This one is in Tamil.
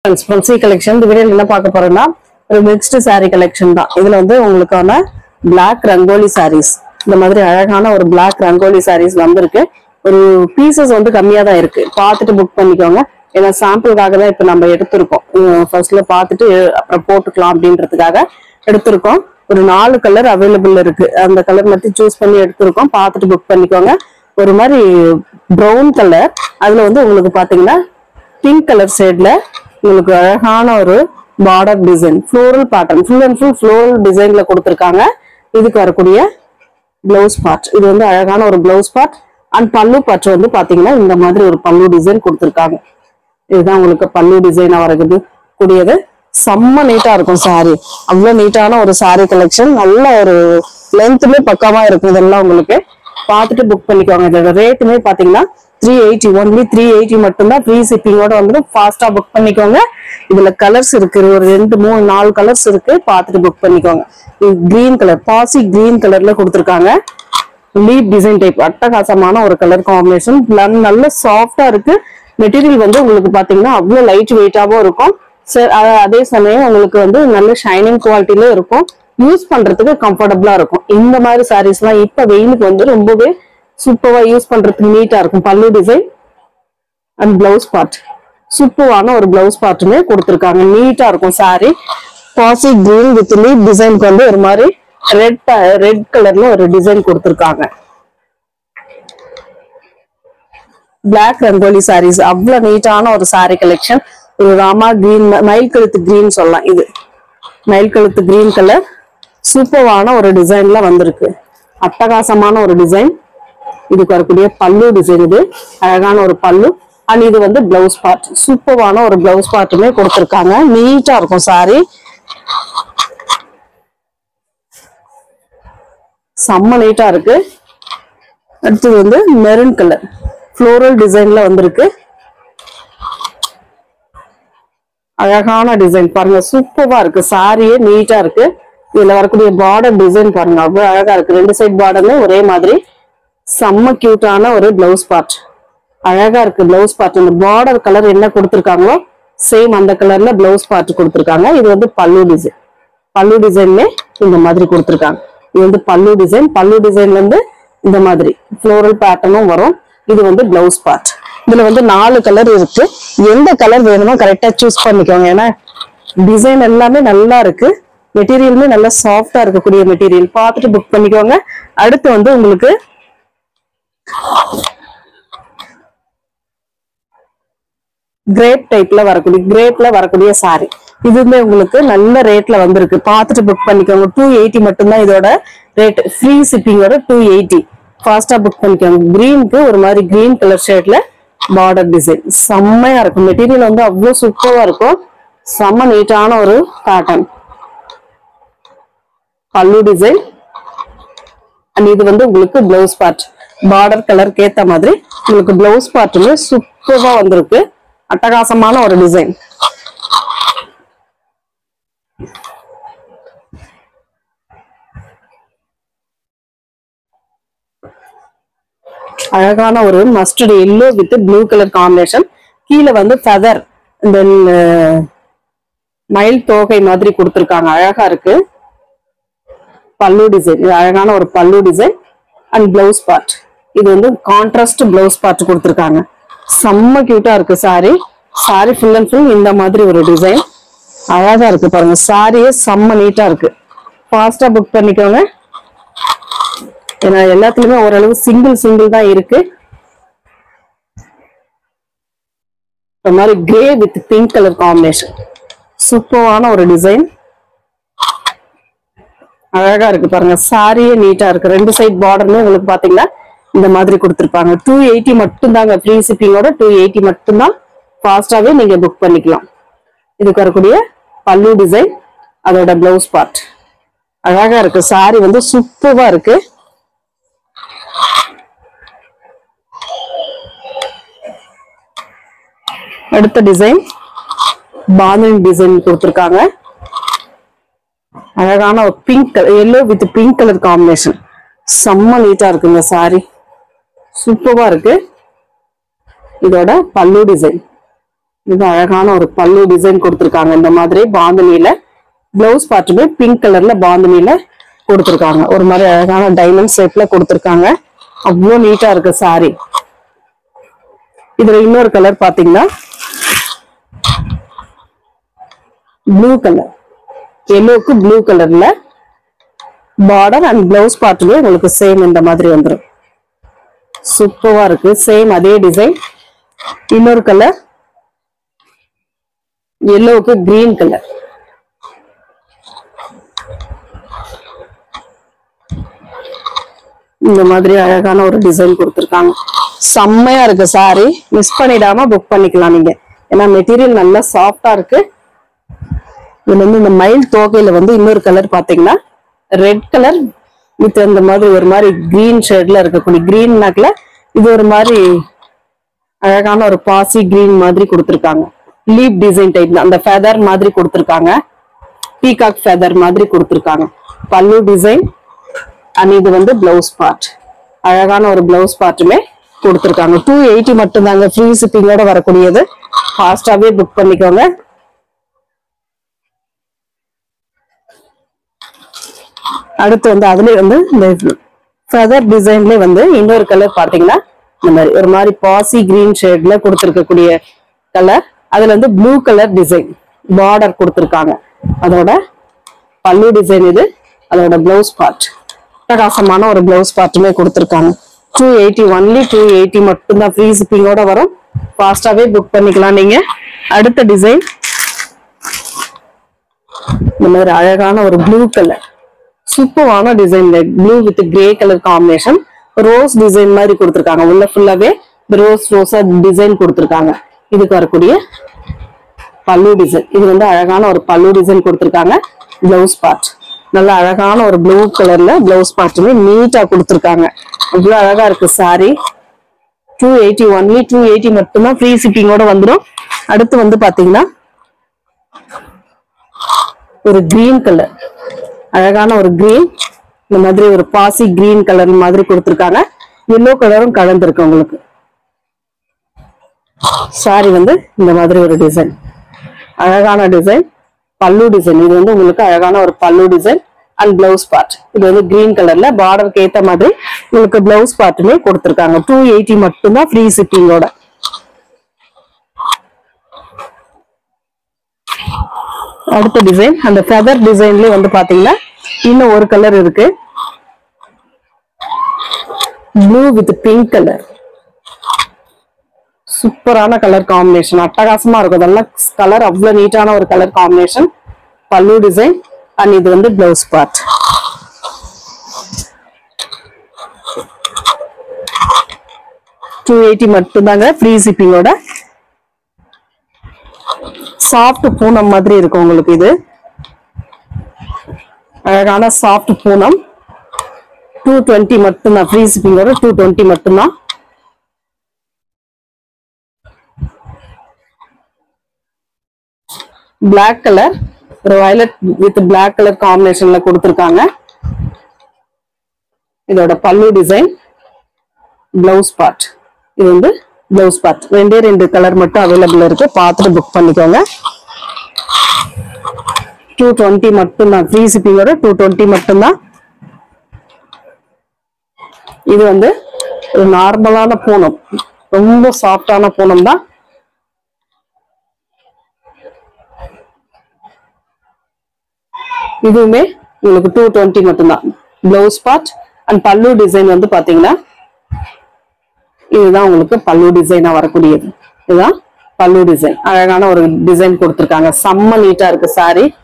ஃப்ரெண்ட்ஸ் கலெக்ஷன் இந்த வீடியோல என்ன பார்க்க போறோம்னா ஒரு மிக்ஸ்டு saree கலெக்ஷன் தான் இதுல வந்து உங்களுக்கான பிளாக் ரங்கோலி sarees இந்த மாதிரி அழகான ஒரு பிளாக் ரங்கோலி sarees வந்திருக்கு ஒரு பீசஸ் வந்து கம்மியா தான் இருக்கு பார்த்துட்டு புக் பண்ணிக்கோங்க ஏன்னா சாம்பிளுக்காக தான் இப்ப நம்ம எடுத்திருக்கோம் ஃபர்ஸ்ட்ல பார்த்துட்டு அப்புறம் போட்டுக்கலாம் அப்படின்றதுக்காக எடுத்திருக்கோம் ஒரு நாலு கலர் அவைலபிள் இருக்கு அந்த கலர் மட்டும் சூஸ் பண்ணி எடுத்திருக்கோம் பார்த்துட்டு புக் பண்ணிக்கோங்க ஒரு மாதிரி ப்ரௌன் கலர் அதுல வந்து உங்களுக்கு பாத்தீங்கன்னா பிங்க் கலர் ஷேட்ல உங்களுக்கு அழகான ஒரு border design floral pattern full and full floral டிசைன்ல கொடுத்துருக்காங்க இதுக்கு வரக்கூடிய பிளவுஸ் பார்ட் இது வந்து அழகான ஒரு blouse part and pallu part வந்து பாத்தீங்கன்னா இந்த மாதிரி ஒரு பல்லு டிசைன் கொடுத்துருக்காங்க இதுதான் உங்களுக்கு பல்லு டிசைனா வரது கூடியது செம்ம நீட்டா இருக்கும் saree அவ்வளவு நீட்டான ஒரு saree கலெக்ஷன் நல்ல ஒரு லென்த்துமே பக்காவா இருக்கும் இதெல்லாம் உங்களுக்கு பார்த்துட்டு புக் பண்ணிக்கோங்க இதோட ரேட்டுமே பாத்தீங்கன்னா three eighty only three eighty மட்டும்தான் ஃப்ரீ ஷிப்பிங்கோட வந்து ஃபாஸ்டா புக் பண்ணிக்கோங்க இதுல கலர்ஸ் இருக்கு ஒரு ரெண்டு மூணு நாலு கலர்ஸ் இருக்கு பார்த்துட்டு புக் பண்ணிக்கோங்க இது கிரீன் கலர் பாசி கிரீன் கலர்ல கொடுத்துருக்காங்க லீப் டிசைன் டைப் அட்டகாசமான ஒரு கலர் காம்பினேஷன் நல்ல சாஃப்டா இருக்கு மெட்டீரியல் வந்து உங்களுக்கு பாத்தீங்கன்னா அவ்வளவு லைட் வெயிட்டாவும் இருக்கும் சார் அதே சமயம் உங்களுக்கு வந்து நல்ல ஷைனிங் குவாலிட்டில இருக்கும் யூஸ் பண்றதுக்கு கம்ஃபர்டபுளா இருக்கும் இந்த மாதிரி சாரீஸ் எல்லாம் இப்ப வெயிலுக்கு வந்து ரொம்பவே சூப்பரா யூஸ் பண்றதுக்கு நீட்டா இருக்கும் பல்லு டிசைன் அண்ட் பிளவுஸ் பார்ட் சூப்பரான ஒரு பிளவுஸ் பார்ட்டுமே கொடுத்துருக்காங்க நீட்டா இருக்கும் saree பாசி கிரீன் வித் லீப் டிசைனுக்கு வந்து ஒரு மாதிரி ரெட் ரெட் கலர்ல ஒரு டிசைன் கொடுத்துருக்காங்க பிளாக் ரங்கோலி sarees அவ்வளவு நீட்டான ஒரு saree கலெக்ஷன் ஒரு ராமா கிரீன் மயில் கழுத்து கிரீன் சொல்லலாம் இது மயில் கழுத்து கிரீன் கலர் சூப்பரான ஒரு டிசைன்ல வந்திருக்கு அட்டகாசமான ஒரு டிசைன் இதுக்கு வரக்கூடிய பல்லு டிசைன் இது அழகான ஒரு பல்லு அண்ட் இது வந்து பிளவுஸ் பார்ட் சூப்பரான ஒரு பிளவுஸ் பார்ட்டுமே கொடுத்துருக்காங்க நீட்டா இருக்கும் saree செம்ம நீட்டா இருக்கு அடுத்தது வந்து மெரூன் கலர் ஃப்ளோரல் டிசைன்ல வந்திருக்கு அழகான டிசைன் பாருங்க சூப்பரா இருக்கு சாரியே நீட்டா இருக்கு இதுல வரக்கூடிய பார்டர் டிசைன் பாருங்க அவ்வளவு அழகா இருக்கு ரெண்டு சைட் பார்டர்ல ஒரே மாதிரி செம்ம கியூட்டான ஒரு பிளவுஸ் பார்ட் அழகா இருக்கு பிளவுஸ் பார்ட் இந்த பார்டர் கலர் என்ன கொடுத்துருக்காங்களோ சேம் அந்த கலர்ல பிளவுஸ் பார்ட் கொடுத்துருக்காங்க இது வந்து பல்லு டிசைன் பல்லு டிசைன்ல இந்த மாதிரி கொடுத்துருக்காங்க இது வந்து பல்லு டிசைன் பல்லு டிசைன்ல இருந்து இந்த மாதிரி ஃப்ளோரல் பேட்டர்னும் வரும் இது வந்து பிளவுஸ் பார்ட் இதுல வந்து நாலு கலர் இருக்கு எந்த கலர் வேணுமோ கரெக்டா சூஸ் பண்ணிக்கோங்க ஏன்னா டிசைன் எல்லாமே நல்லா இருக்கு மெட்டீரியலுமே நல்லா சாஃப்டா இருக்கக்கூடிய மெட்டீரியல் பார்த்துட்டு புக் பண்ணிக்கோங்க அடுத்து வந்து உங்களுக்கு கிரேப் டைப்ல வரக்கூடிய கிரேப்ல வரக்கூடிய சாரி இதுவுமே உங்களுக்கு நல்ல ரேட்ல வந்திருக்கு பார்த்துட்டு புக் பண்ணிக்கோங்க டூ எயிட்டி மட்டும்தான் இதோட ரேட் ஃப்ரீ ஷிப்பிங்கோட டூ எயிட்டி ஃபாஸ்டா புக் பண்ணிக்கோங்க கிரீனுக்கு ஒரு மாதிரி கிரீன் கலர் ஷேட்ல பார்டர் டிசைன் செம்மையா இருக்கும் மெட்டீரியல் வந்து அவ்வளவு சூப்பரா இருக்கும் செம்ம நீட்டான ஒரு பேட்டர்ன் பல்லு டிசைன் அண்ட் இது வந்து உங்களுக்கு பிளவுஸ் பார்ட் பார்டர் கலருக்கு ஏத்த மாதிரி உங்களுக்கு பிளவுஸ் பார்ட்டுமே சூப்பரா வந்திருக்கு அட்டகாசமான ஒரு டிசைன் அழகான ஒரு mustard yellow with blue colour combination கீழே வந்து ஃபெதர் இந்த அஹ், மயில் தோகை மாதிரி கொடுத்துருக்காங்க அழகா இருக்கு பல்லு டிசைன் இது அழகான ஒரு பல்லு டிசைன் அண்ட் பிளவுஸ் பார்ட் இது வந்து கான்ட்ராஸ்ட் பிளவுஸ் பார்ட் கொடுத்துருக்காங்க செம்ம கியூட்டா இருக்கு saree saree full and full இந்த மாதிரி ஒரு டிசைன் அழகா இருக்கு பாருங்க சாரியே செம்ம நீட்டா இருக்கு ஃபாஸ்டா புக் பண்ணிக்கோங்க ஏன்னா எல்லாத்துலயுமே ஓரளவு சிங்கிள் சிங்கிள் தான் இருக்கு இந்த மாதிரி grey with pink colour combination சூப்பரான ஒரு டிசைன் அழகா இருக்கு பாருங்க சாரியே நீட்டா இருக்கு ரெண்டு சைட் பார்டருமே உங்களுக்கு பாத்தீங்கன்னா இந்த மாதிரி கொடுத்துருப்பாங்க டூ எயிட்டி மட்டும் தாங்க ஃப்ரீ ஷிப்பிங்கோட டூ எயிட்டி மட்டும்தான் ஃபாஸ்டாவே நீங்க புக் பண்ணிக்கலாம் இதுக்கு வரக்கூடிய பல்லு டிசைன் அதோட பிளவுஸ் பார்ட் அழகா இருக்கு சாரி வந்து சூப்பரா இருக்கு அடுத்த டிசைன் பாந்தினி டிசைன் கொடுத்துருக்காங்க அழகான ஒரு pink yellow with pink colour combination செம்ம நீட்டா இருக்குங்க சாரி சூப்பரா இருக்கு இதோட பல்லு டிசைன் இது அழகான ஒரு பல்லு டிசைன் கொடுத்துருக்காங்க இந்த மாதிரி பாந்தனியில பிளவுஸ் பார்ட்டுமே பிங்க் கலர்ல பாந்தனியில கொடுத்துருக்காங்க ஒரு மாதிரி அழகான டைமண்ட் ஷேப்ல கொடுத்துருக்காங்க அவ்வளோ நீட்டா இருக்கு சாரி இதுல இன்னொரு கலர் பாத்தீங்கன்னா ப்ளூ கலர் எல்லோக்கு ப்ளூ கலர்ல பார்டர் அண்ட் பிளவுஸ் பார்ட்டுமே உங்களுக்கு சேம் இந்த மாதிரி வந்துடும் சூப்பரா இருக்கு சேம் அதே டிசைன் இன்னொரு கலர் எல்லோவுக்கு கிரீன் கலர் இந்த மாதிரி அழகான ஒரு டிசைன் கொடுத்துருக்காங்க செம்மையா இருக்கு சாரி மிஸ் பண்ணிடாம புக் பண்ணிக்கலாம் நீங்க ஏன்னா மெட்டீரியல் நல்லா சாஃப்டா இருக்கு இதுல வந்து இந்த மயில் தோகையில வந்து இன்னொரு கலர் பாத்தீங்கன்னா ரெட் கலர் வித் இந்த மாதிரி ஒரு மாதிரி கிரீன் ஷேட்ல இருக்கக்கூடிய கிரீன் நாக்ல இது ஒரு மாதிரி அழகான ஒரு பாசி கிரீன் மாதிரி கொடுத்துருக்காங்க லீப் டிசைன் டைப் அந்த ஃபெதர் மாதிரி கொடுத்துருக்காங்க பீகாக் ஃபெதர் மாதிரி கொடுத்துருக்காங்க பல்லு டிசைன் அண்ட் இது வந்து பிளவுஸ் பார்ட் அழகான ஒரு பிளவுஸ் பார்ட்டுமே கொடுத்துருக்காங்க டூ எயிட்டி மட்டும்தாங்க ஃப்ரீ ஷிப்பிங்கோட வரக்கூடியது ஃபாஸ்டாவே புக் பண்ணிக்கோங்க அடுத்து வந்து அதுலயே வந்து இந்த ஃபெதர் டிசைன்ல வந்து இன்னொரு கலர் பாத்தீங்கன்னா இந்த மாதிரி ஒரு மாதிரி பாசி கிரீன் ஷேட்ல கொடுத்துருக்கக்கூடிய கலர் அதுல வந்து ப்ளூ கலர் டிசைன் பார்டர் கொடுத்துருக்காங்க அதோட பல்லு டிசைன் இது அதோட பிளவுஸ் பார்ட் பிரகாசமான ஒரு பிளவுஸ் பார்ட்டுமே கொடுத்துருக்காங்க two eighty only two eighty மட்டும்தான் ஃப்ரீ ஷிப்பிங்கோட வரும் ஃபாஸ்டாவே புக் பண்ணிக்கலாம் நீங்க அடுத்த டிசைன் இந்த மாதிரி அழகான ஒரு ப்ளூ கலர் சூப்பரான design blue with grey colour combination rose design மாதிரி கொடுத்துருக்காங்க உள்ள ஃபுல்லாவே ரோஸ் ரோஸா டிசைன் கொடுத்துருக்காங்க இதுக்கு வரக்கூடிய பல்லு டிசைன் இது வந்து அழகான ஒரு பல்லு டிசைன் கொடுத்துருக்காங்க பிளவுஸ் பார்ட் நல்ல அழகான ஒரு ப்ளூ கலர்ல பிளவுஸ் பார்ட்டுமே நீட்டா கொடுத்துருக்காங்க அவ்வளவு அழகா இருக்கு sari two eighty only two eighty மட்டும்தான் ஃப்ரீ ஷிப்பிங்கோட வந்துடும் அடுத்து வந்து பாத்தீங்கன்னா ஒரு கிரீன் கலர் அழகான ஒரு கிரீன் இந்த மாதிரி ஒரு பாசி கிரீன் கலர் மாதிரி கொடுத்துருக்காங்க எல்லோ கலரும் கலந்துருக்கு உங்களுக்கு சாரி வந்து இந்த மாதிரி ஒரு டிசைன் அழகான டிசைன் பல்லு டிசைன் இது வந்து உங்களுக்கு அழகான ஒரு பல்லு டிசைன் அண்ட் பிளவுஸ் பார்ட் இது வந்து கிரீன் கலர்ல பார்டருக்கு ஏத்த மாதிரி உங்களுக்கு பிளவுஸ் பார்ட்டுமே கொடுத்துருக்காங்க டூ எயிட்டி மட்டும்தான் ஃப்ரீ ஷிப்பிங்கோட அடுத்த டிசைன் அந்த ஃபெதர் டிசைன்லயே வந்து பாத்தீங்கன்னா இன்னும் ஒரு கலர் இருக்கு ப்ளூ வித் பிங்க் கலர் சூப்பரான கலர் காம்பினேஷன் அட்டகாசமா இருக்கும் அதெல்லாம் கலர் அவ்வளவு நீட்டான ஒரு colour combination pallu design and இது வந்து பிளவுஸ் பார்ட் டூ எயிட்டி மட்டும்தாங்க ஃப்ரீ ஷிப்பிங்கோட சாஃப்ட் பூனம் மாதிரி இருக்கும் உங்களுக்கு இது அழகான சாஃப்ட் பூனம் டூ டுவெண்ட்டி மட்டும்தான் ஃப்ரீ ஷிப்பிங்கோட டூ டுவெண்ட்டி மட்டும்தான் Black கலர் ஒரு வயலட் வித் Black கலர் காம்பினேஷன்ல கொடுத்துருக்காங்க இதோட பல்லு டிசைன் பிளவுஸ் பார்ட் இது வந்து பிளவுஸ் பார்ட் ரெண்டே ரெண்டு கலர் மட்டும் அவைலபிள் இருக்கு பார்த்துட்டு புக் பண்ணிக்கோங்க டூ டுவெண்ட்டி மட்டும்தான் ஃப்ரீ ஷிப்பிங்கோட டூ டுவெண்ட்டி மட்டும்தான் இது வந்து ஒரு நார்மலான பூனம் ரொம்ப சாஃப்டான பூனம் தான் இதுவுமே உங்களுக்கு டூ டுவெண்ட்டி மட்டும்தான் blouse part and pallu design வந்து பாத்தீங்கன்னா இதுதான் உங்களுக்கு பல்லு டிசைனா வரக்கூடியது இதுதான் பல்லு டிசைன் அழகான ஒரு டிசைன் கொடுத்துருக்காங்க செம்ம நீட்டா இருக்கு saree